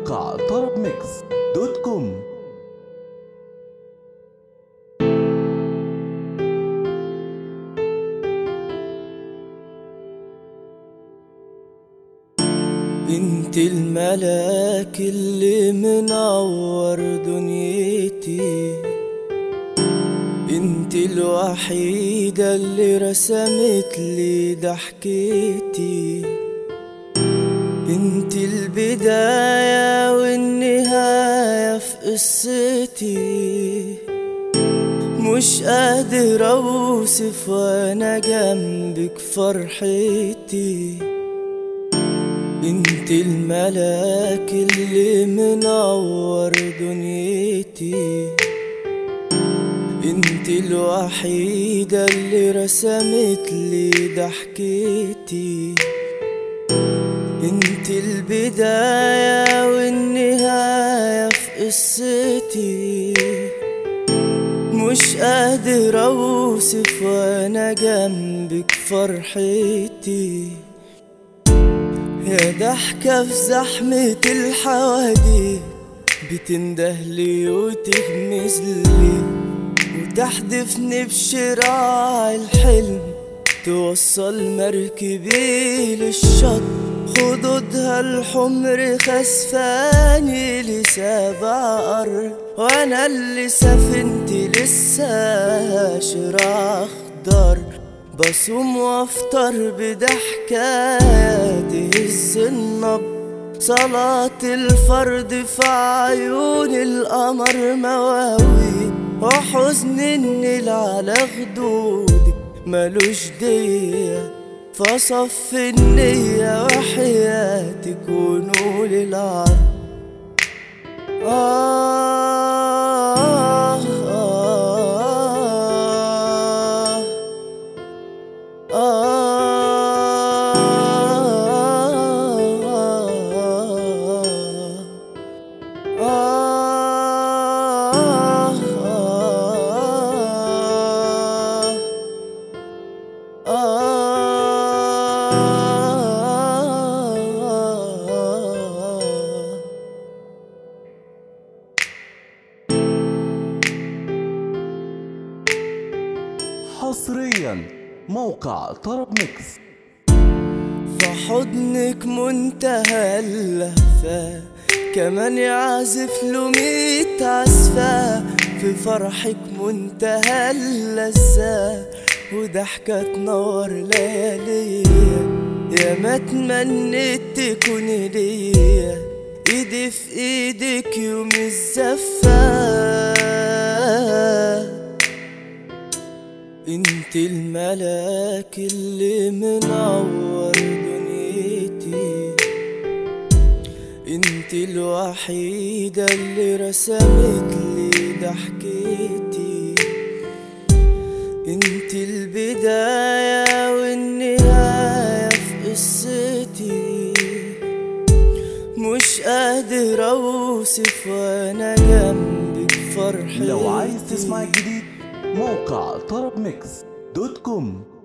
موقع طرب ميكس دوت كوم انت الملاك اللي منور دنيتي انت الوحيدة اللي رسمت لي ضحكتي انت البداية والنهاية في قصتي مش قادر اوصف وانا جنبك فرحتي انت الملاك اللي منور دنيتي انت الوحيدة اللي رسمت لي ضحكتي انت البداية والنهاية في قصتي مش قادر اوصف وانا جنبك فرحتي يا ضحكة في زحمة الحواديت بتندهلي وتغمزلي وتحدفني بشراع الحلم توصل مركبي للشط خدودها الحمر خسفاني لسبع أرض وأنا اللي سفنتي لسه شراع أخضر بصوم وافطر بضحكة تهز النبض صلاة الفرد في عيون القمر مواوي وحزن النيل على خدودك ملوش دية فصف النية وحياتك ونول العرض آه آه حصريا موقع طرب ميكس في حضنك منتهى اللهفة كمان يعزف له ميت عزفة في فرحك منتهى اللذة وضحكة تنور لياليا يا ما تمنيت تكون ليا ايدي في ايدك يوم الزفة انت الملاك اللي منور دنيتي انت الوحيدة اللي رسمت لي ضحكتي انت البداية والنهاية في قصتي مش قادر اوصف وانا جنبك فرحتي لو عايز تسمع الجديد موقع طرب ميكس دوت كوم